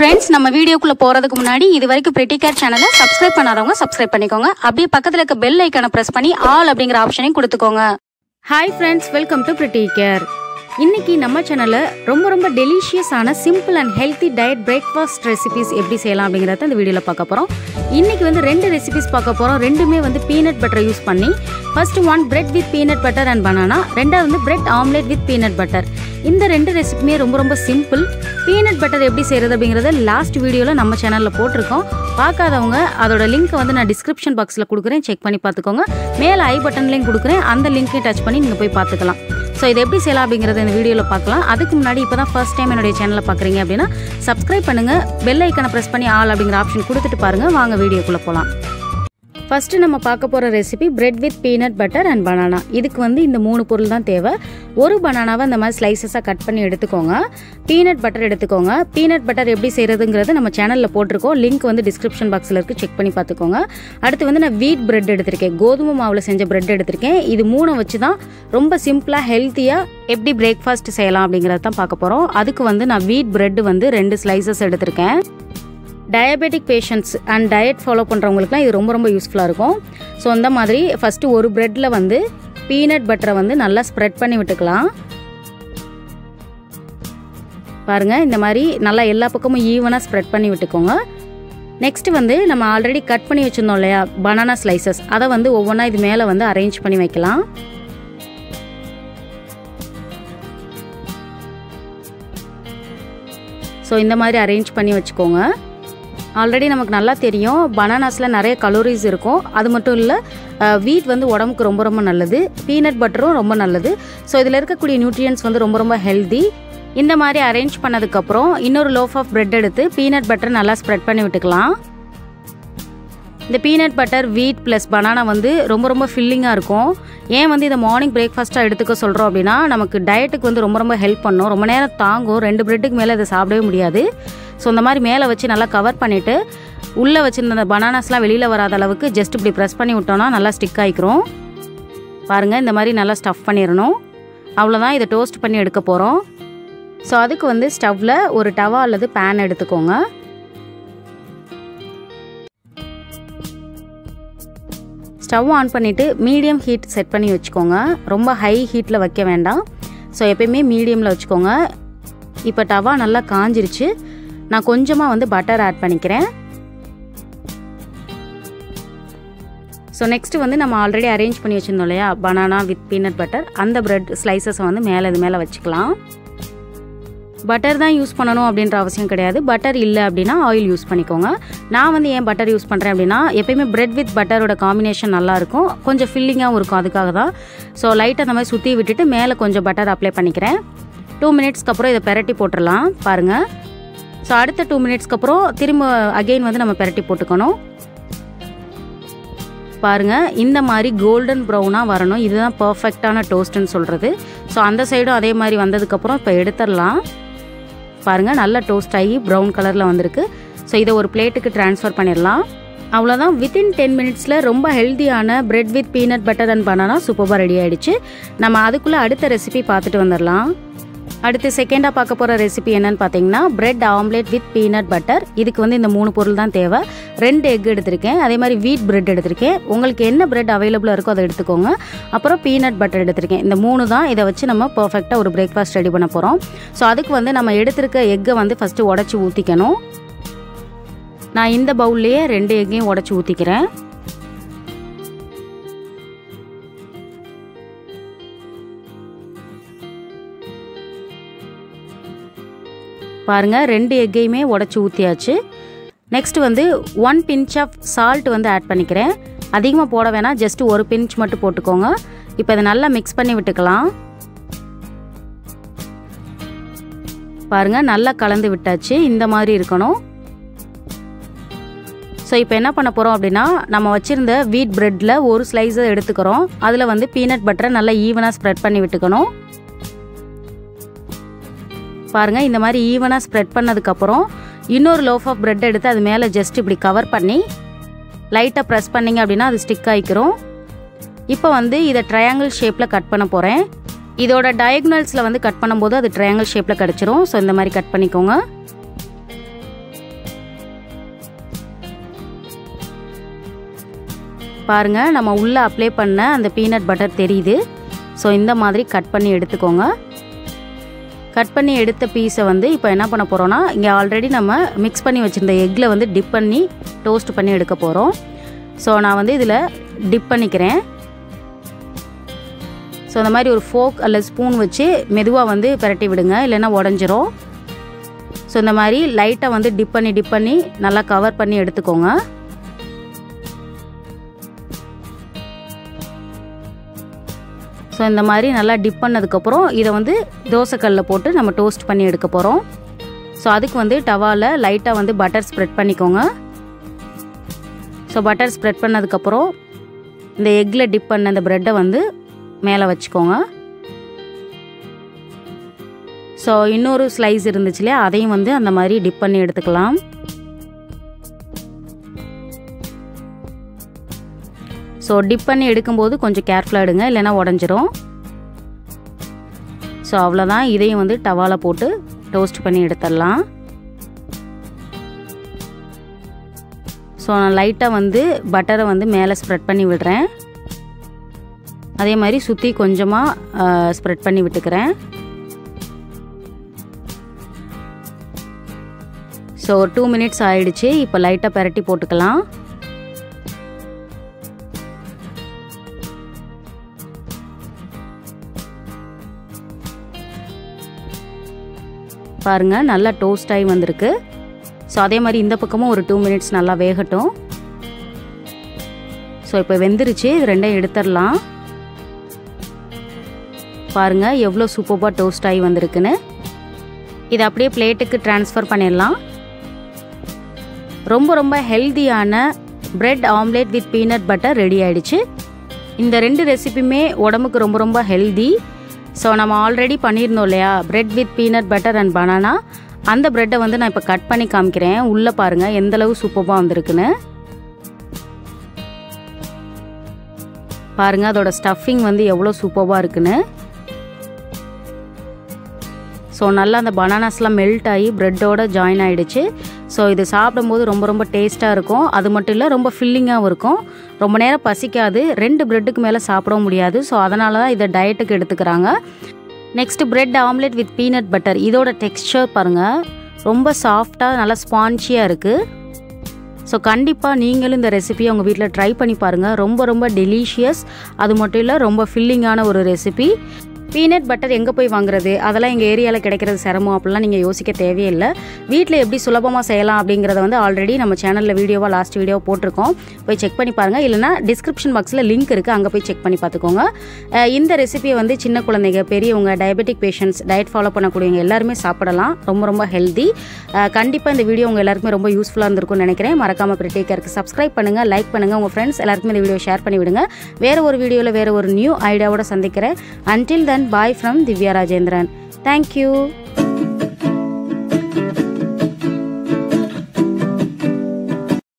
friends நம்ம வீடியோக்குள்ள போறதுக்கு முன்னாடி இது வரைக்கும் பிரிட்டி கேர் சேனலை சப்ஸ்கிரைப் பண்ணாதவங்க சப்ஸ்கிரைப் பண்ணிக்கோங்க அப்படியே பக்கத்துல இருக்க பெல் ஐக்கானை பிரஸ் பண்ணி ஆல் அப்படிங்கிற ஆப்ஷனையும் கொடுத்துக்கோங்க hi friends welcome to pretty care இன்னைக்கு நம்ம சேனல்ல ரொம்ப ரொம்ப டெலிஷியஸான simple and healthy diet breakfast recipes எப்படி செய்யலாம் அப்படிங்கிறத இந்த வீடியோவில் பார்க்க போகிறோம் இன்னைக்கு வந்து ரெண்டு ரெசிபிஸ் பார்க்க போகிறோம் ரெண்டுமே வந்து பீனட் பட்டர் யூஸ் பண்ணி first one bread with peanut butter and banana ரெண்டாவது வந்து bread omelette with peanut butter இந்த ரெண்டு ரெசிபியுமே ரொம்ப ரொம்ப சிம்பிள் பீனட் பட்டர் எப்படி செய்கிறது அப்படிங்கிறத லாஸ்ட் வீடியோவில் நம்ம சேனலில் போட்டிருக்கோம் பார்க்காதவங்க அதோட லிங்க்கை வந்து நான் டிஸ்கிரிப்ஷன் பாக்ஸில் கொடுக்குறேன் செக் பண்ணி பார்த்துக்கோங்க மேலே ஐ பட்டன்லேயும் கொடுக்குறேன் அந்த லிங்க்கையும் டச் பண்ணி நீங்கள் போய் பார்த்துக்கலாம் ஸோ இது எப்படி செய்யலாம் அப்படிங்கிறத இந்த வீடியோவில் பார்க்கலாம் அதுக்கு முன்னாடி இப்போ தான் ஃபர்ஸ்ட் டைம் என்னுடைய சேனலை பார்க்குறீங்க அப்படின்னா சப்ஸ்கிரைப் பண்ணுங்கள் பெல் ஐக்கனை ப்ரெஸ் பண்ணி ஆல் அப்படிங்கிற ஆப்ஷன் கொடுத்துட்டு பாருங்கள் வாங்க வீடியோக்குள்ளே போகலாம் ஃபஸ்ட்டு நம்ம பார்க்க போகிற recipe bread with peanut butter and banana இதுக்கு வந்து இந்த மூணு பொருள் தான் தேவை ஒரு பனானாவை இந்த மாதிரி ஸ்லைசஸாக கட் பண்ணி எடுத்துக்கோங்க பீனட் பட்டர் எடுத்துக்கோங்க பீனட் பட்டர் எப்படி செய்கிறதுங்கிறது நம்ம சேனலில் போட்டிருக்கோம் லிங்க் வந்து டிஸ்கிரிப்ஷன் பாக்ஸில் இருக்குது செக் பண்ணி பார்த்துக்கோங்க அடுத்து வந்து நான் வீட் பிரெட் எடுத்திருக்கேன் கோதுமை மாவில் செஞ்ச பிரெட் எடுத்திருக்கேன் இது மூணை வச்சு தான் ரொம்ப சிம்பிளாக ஹெல்த்தியாக எப்படி பிரேக்ஃபாஸ்ட் செய்யலாம் அப்படிங்கிறத தான் பார்க்க போகிறோம் அதுக்கு வந்து நான் வீட் பிரெட் வந்து ரெண்டு ஸ்லைசஸ் எடுத்திருக்கேன் diabetic patients and diet follow பண்ணுறவங்களுக்குலாம் இது ரொம்ப ரொம்ப யூஸ்ஃபுல்லாக இருக்கும் ஸோ அந்த மாதிரி ஃபஸ்ட்டு ஒரு ப்ரெட்டில் வந்து பீனட் பட்டரை வந்து நல்லா ஸ்ப்ரெட் பண்ணி விட்டுக்கலாம் பாருங்கள் இந்த மாதிரி நல்லா எல்லா பக்கமும் ஈவனாக ஸ்ப்ரெட் பண்ணி விட்டுக்கோங்க நெக்ஸ்ட் வந்து நம்ம ஆல்ரெடி கட் பண்ணி வச்சுருந்தோம் இல்லையா பனானா ஸ்லைசஸ் அதை வந்து ஒவ்வொன்றா இது மேலே வந்து அரேஞ்ச் பண்ணி வைக்கலாம் ஸோ இந்த மாதிரி அரேஞ்ச் பண்ணி வச்சுக்கோங்க ஆல்ரெடி நமக்கு நல்லா தெரியும் பனானாஸில் நிறைய கலோரிஸ் இருக்கும் அது மட்டும் இல்லை வீட் வந்து உடம்புக்கு ரொம்ப ரொம்ப நல்லது பீனட் பட்டரும் ரொம்ப நல்லது ஸோ இதில் இருக்கக்கூடிய நியூட்ரியன்ஸ் வந்து ரொம்ப ரொம்ப ஹெல்தி இந்த மாதிரி அரேஞ்ச் பண்ணதுக்கப்புறம் இன்னொரு லோஃப் ஆஃப் பிரெட் எடுத்து பீனட் பட்டர் நல்லா ஸ்ப்ரெட் பண்ணி விட்டுக்கலாம் இந்த peanut butter wheat plus banana வந்து ரொம்ப ரொம்ப ஃபில்லிங்காக இருக்கும் ஏன் வந்து இதை மார்னிங் பிரேக்ஃபாஸ்ட்டாக எடுத்துக்க சொல்கிறோம் அப்படின்னா நமக்கு டயட்டுக்கு வந்து ரொம்ப ரொம்ப ஹெல்ப் பண்ணும் ரொம்ப நேரம் தாங்கும் ரெண்டு பிரெட்டுக்கு மேலே இதை சாப்பிடவே முடியாது ஸோ இந்த மாதிரி மேலே வச்சு நல்லா கவர் பண்ணிவிட்டு உள்ளே வச்சுருந்த அந்த பனானாஸ்லாம் வெளியில் வராத அளவுக்கு ஜஸ்ட் இப்படி ப்ரெஸ் பண்ணி விட்டோன்னா நல்லா ஸ்டிக் ஆகிக்கிறோம் பாருங்கள் இந்த மாதிரி நல்லா ஸ்டஃப் பண்ணிடணும் அவ்வளோதான் இதை டோஸ்ட் பண்ணி எடுக்க போகிறோம் ஸோ அதுக்கு வந்து ஸ்டவ்வில் ஒரு டவா அல்லது பேன் எடுத்துக்கோங்க ஸ்டவ் ஆன் பண்ணிவிட்டு மீடியம் ஹீட் செட் பண்ணி வச்சுக்கோங்க ரொம்ப ஹை ஹீட்டில் வைக்க வேண்டாம் ஸோ எப்பயுமே மீடியமில் வச்சுக்கோங்க இப்போ டவா நல்லா காஞ்சிருச்சு நான் கொஞ்சமாக வந்து பட்டர் ஆட் பண்ணிக்கிறேன் ஸோ நெக்ஸ்ட் வந்து நம்ம ஆல்ரெடி அரேஞ்ச் பண்ணி வச்சுருந்தோம் இல்லையா பனானா வித் பீனட் பட்டர் அந்த ப்ரெட் ஸ்லைசஸை வந்து மேலே இது மேலே வச்சுக்கலாம் பட்டர் தான் யூஸ் பண்ணணும் அப்படின்ற அவசியம் கிடையாது பட்டர் இல்லை அப்படின்னா ஆயில் யூஸ் பண்ணிக்கோங்க நான் வந்து ஏன் பட்டர் யூஸ் பண்ணுறேன் அப்படின்னா எப்பயுமே பிரெட் வித் பட்டரோட காம்பினேஷன் நல்லாயிருக்கும் கொஞ்சம் ஃபில்லிங்காகவும் இருக்கும் அதுக்காக தான் ஸோ லைட்டாக அந்த மாதிரி சுற்றி விட்டுட்டு மேலே கொஞ்சம் பட்டர் அப்ளை பண்ணிக்கிறேன் டூ மினிட்ஸ்க்கு அப்புறம் இதை பெரட்டி போட்டுடலாம் பாருங்கள் ஸோ அடுத்த டூ மினிட்ஸ்க்கு அப்புறம் திரும்ப அகெயின் வந்து நம்ம பெரட்டி போட்டுக்கணும் பாருங்கள் இந்த மாதிரி கோல்டன் ப்ரௌனாக வரணும் இதுதான் பர்ஃபெக்டான டோஸ்ட்டுன்னு சொல்கிறது ஸோ அந்த சைடும் அதே மாதிரி வந்ததுக்கப்புறம் இப்போ எடுத்துடலாம் பாருங்கள் நல்லா டோஸ்ட் ஆகி ப்ரௌன் கலரில் வந்திருக்கு ஸோ இதை ஒரு பிளேட்டுக்கு ட்ரான்ஸ்ஃபர் பண்ணிடலாம் அவ்வளோதான் வித்தின் டென் மினிட்ஸில் ரொம்ப ஹெல்த்தியான bread with peanut butter and banana சூப்பராக ரெடி ஆகிடுச்சு நம்ம அதுக்குள்ளே அடுத்த ரெசிபி பார்த்துட்டு வந்துடலாம் அடுத்து செகண்டாக பார்க்க போகிற ரெசிபி என்னன்னு பார்த்தீங்கன்னா bread omelette with peanut butter இதுக்கு வந்து இந்த மூணு பொருள் தான் தேவை ரெண்டு எக் எடுத்திருக்கேன் அதே மாதிரி வீட் பிரெட் எடுத்திருக்கேன் உங்களுக்கு என்ன பிரெட் அவைலபிளாக இருக்கோ அதை எடுத்துக்கோங்க அப்புறம் பீனட் பட்டர் எடுத்திருக்கேன் இந்த மூணு தான் இதை வச்சு நம்ம பர்ஃபெக்டாக ஒரு பிரேக்ஃபாஸ்ட் ரெடி பண்ண போகிறோம் ஸோ அதுக்கு வந்து நம்ம எடுத்திருக்க எக்கை வந்து ஃபஸ்ட்டு உடச்சி ஊற்றிக்கணும் நான் இந்த பவுல்லையே ரெண்டு எக்கையும் உடச்சி ஊற்றிக்கிறேன் பாருங்கள் ரெண்டு எக்கையுமே உடச்சி ஊற்றியாச்சு நெக்ஸ்ட் வந்து ஒன் பிஞ்ச் ஆஃப் சால்ட் வந்து ஆட் பண்ணிக்கிறேன் அதிகமாக போட வேணாம் ஜஸ்ட் ஒரு பிஞ்ச் மட்டும் போட்டுக்கோங்க இப்போ இதை நல்லா மிக்ஸ் பண்ணி விட்டுக்கலாம் பாருங்கள் நல்லா கலந்து விட்டாச்சு இந்த மாதிரி இருக்கணும் ஸோ இப்போ என்ன பண்ண போகிறோம் அப்படின்னா நம்ம வச்சுருந்த வீட் ப்ரெட்டில் ஒரு ஸ்லைஸை எடுத்துக்கிறோம் அதில் வந்து பீனட் பட்டரை நல்லா ஈவனாக ஸ்ப்ரெட் பண்ணி விட்டுக்கணும் பாருங்கள் இந்த மாதிரி ஈவனாக ஸ்ப்ரெட் பண்ணதுக்கப்புறம் இன்னொரு லோஃப் ஆஃப் ப்ரெட் எடுத்து அது மேலே ஜஸ்ட் இப்படி கவர் பண்ணி லைட்டாக ப்ரெஸ் பண்ணிங்க அப்படின்னா அது ஸ்டிக் ஆகிக்கிறோம் இப்போ வந்து இதை ட்ரையாங்கிள் ஷேப்பில் கட் பண்ண போகிறேன் இதோட டயக்னல்ஸில் வந்து கட் பண்ணும்போது அது ட்ரையாங்கிள் ஷேப்பில் கிடச்சிரும் ஸோ இந்த மாதிரி கட் பண்ணிக்கோங்க பாருங்கள் நம்ம உள்ளே அப்ளை பண்ண அந்த பீனட் பட்டர் தெரியுது ஸோ இந்த மாதிரி கட் பண்ணி எடுத்துக்கோங்க கட் பண்ணி எடுத்த பீஸை வந்து இப்போ என்ன பண்ண போகிறோன்னா இங்கே ஆல்ரெடி நம்ம மிக்ஸ் பண்ணி வச்சுருந்த எக்கில் வந்து டிப் பண்ணி டோஸ்ட் பண்ணி எடுக்க போகிறோம் ஸோ நான் வந்து இதில் டிப் பண்ணிக்கிறேன் ஸோ அந்த மாதிரி ஒரு ஃபோக் அல்ல ஸ்பூன் வச்சு மெதுவாக வந்து பிரட்டி விடுங்க இல்லைன்னா உடஞ்சிரும் ஸோ இந்த மாதிரி லைட்டாக வந்து டிப் பண்ணி டிப் பண்ணி நல்லா கவர் பண்ணி எடுத்துக்கோங்க ஸோ இந்த மாதிரி நல்லா டிப் பண்ணதுக்கப்புறம் இதை வந்து தோசைக்கல்லில் போட்டு நம்ம டோஸ்ட் பண்ணி எடுக்க போகிறோம் ஸோ அதுக்கு வந்து டவாவில் லைட்டாக வந்து பட்டர் ஸ்ப்ரெட் பண்ணிக்கோங்க ஸோ பட்டர் ஸ்ப்ரெட் பண்ணதுக்கப்புறம் இந்த எக்கில் டிப் பண்ண இந்த ப்ரெட்டை வந்து மேலே வச்சுக்கோங்க ஸோ இன்னொரு ஸ்லைஸ் இருந்துச்சு இல்லையா அதையும் வந்து அந்த மாதிரி டிப் பண்ணி எடுத்துக்கலாம் ஸோ டிப் பண்ணி எடுக்கும்போது கொஞ்சம் கேர்ஃபுல்லாக எடுங்க இல்லைன்னா உடஞ்சிரும் ஸோ அவ்வளோதான் இதையும் வந்து டவாவில் போட்டு டோஸ்ட் பண்ணி எடுத்துடலாம் ஸோ நான் லைட்டாக வந்து பட்டரை வந்து மேலே ஸ்ப்ரெட் பண்ணி விடுறேன் அதே மாதிரி சுற்றி கொஞ்சமாக ஸ்ப்ரெட் பண்ணி விட்டுக்கிறேன் ஸோ ஒரு டூ மினிட்ஸ் ஆயிடுச்சு இப்போ லைட்டாக பெரட்டி போட்டுக்கலாம் பாருங்கள் நல்லா டோஸ்ட் ஆகி வந்திருக்கு ஸோ அதே மாதிரி இந்த பக்கமும் ஒரு டூ மினிட்ஸ் நல்லா வேகட்டும் ஸோ இப்போ வெந்துருச்சு இது ரெண்டையும் எடுத்துடலாம் பாருங்கள் எவ்வளோ சூப்பராக டோஸ்ட் ஆகி வந்திருக்குன்னு இதை அப்படியே பிளேட்டுக்கு ட்ரான்ஸ்ஃபர் பண்ணிடலாம் ரொம்ப ரொம்ப ஹெல்தியான bread omelette with peanut butter ready ஆயிடுச்சு இந்த ரெண்டு ரெசிபியுமே உடம்புக்கு ரொம்ப ரொம்ப ஹெல்தி ஸோ நம்ம ஆல்ரெடி பண்ணியிருந்தோம் இல்லையா bread with peanut butter and banana அந்த ப்ரெட்டை வந்து நான் இப்போ கட் பண்ணி காமிக்கிறேன் உள்ளே பாருங்கள் எந்தளவு சூப்பராக வந்திருக்குன்னு பாருங்கள் அதோட ஸ்டஃபிங் வந்து எவ்வளோ சூப்பராக இருக்குன்னு ஸோ நல்லா அந்த பனானாஸ்லாம் மெல்ட் ஆகி ப்ரெட்டோட ஜாயின் ஆகிடுச்சு ஸோ இது சாப்பிடும்போது ரொம்ப ரொம்ப டேஸ்ட்டாக இருக்கும் அது மட்டும் இல்லை ரொம்ப ஃபில்லிங்காகவும் இருக்கும் ரொம்ப நேரம் பசிக்காது ரெண்டு ப்ரெட்டுக்கு மேலே சாப்பிடவும் முடியாது ஸோ அதனால தான் இதை டயட்டுக்கு எடுத்துக்கிறாங்க next bread omelette with peanut butter இதோட டெக்ஸ்சர் பாருங்கள் ரொம்ப சாஃப்டாக நல்லா ஸ்பான்ச்சியாக இருக்குது ஸோ கண்டிப்பாக நீங்களும் இந்த ரெசிபியை உங்கள் வீட்டில் ட்ரை பண்ணி பாருங்கள் ரொம்ப ரொம்ப டெலிஷியஸ் அது மட்டும் இல்லை ரொம்ப ஃபில்லிங்கான ஒரு ரெசிபி பீனட் பட்டர் எங்கே போய் வாங்குறது அதெல்லாம் எங்கள் ஏரியாவில் கிடைக்கிறது சிரமம் அப்படிலாம் நீங்கள் யோசிக்க தேவையில்லை வீட்டில் எப்படி சுலபமாக செய்யலாம் அப்படிங்கிறத வந்து ஆல்ரெடி நம்ம சேனலில் வீடியோவாக லாஸ்ட் வீடியோ போட்டிருக்கோம் போய் செக் பண்ணி பாருங்கள் இல்லைனா டிஸ்கிரிப்ஷன் பாக்ஸில் லிங்க் இருக்குது அங்கே போய் செக் பண்ணி பார்த்துக்கோங்க அஹ் இந்த ரெசிபியை வந்து சின்ன குழந்தைங்க பெரியவங்க டயபெட்டிக் பேஷண்ட்ஸ் டயட் ஃபாலோ பண்ணக்கூடியவங்க எல்லாருமே சாப்பிடலாம் ரொம்ப ரொம்ப ஹெல்தி கண்டிப்பாக இந்த வீடியோ உங்கள் எல்லாருக்குமே ரொம்ப யூஸ்ஃபுல்லாக இருந்திருக்கும்னு நினைக்கிறேன் மறக்காமல் பிரிட்டேக்கருக்கு சப்ஸ்கிரைப் பண்ணுங்கள் லைக் பண்ணுங்கள் உங்கள் ஃப்ரெண்ட்ஸ் எல்லாருக்குமே இந்த வீடியோ ஷேர் பண்ணி விடுங்க வேறு ஒரு வீடியோவில் வேறு ஒரு நியூ ஐடியாவோட சந்திக்கிறேன் until then bye from Divya Rajendran thank you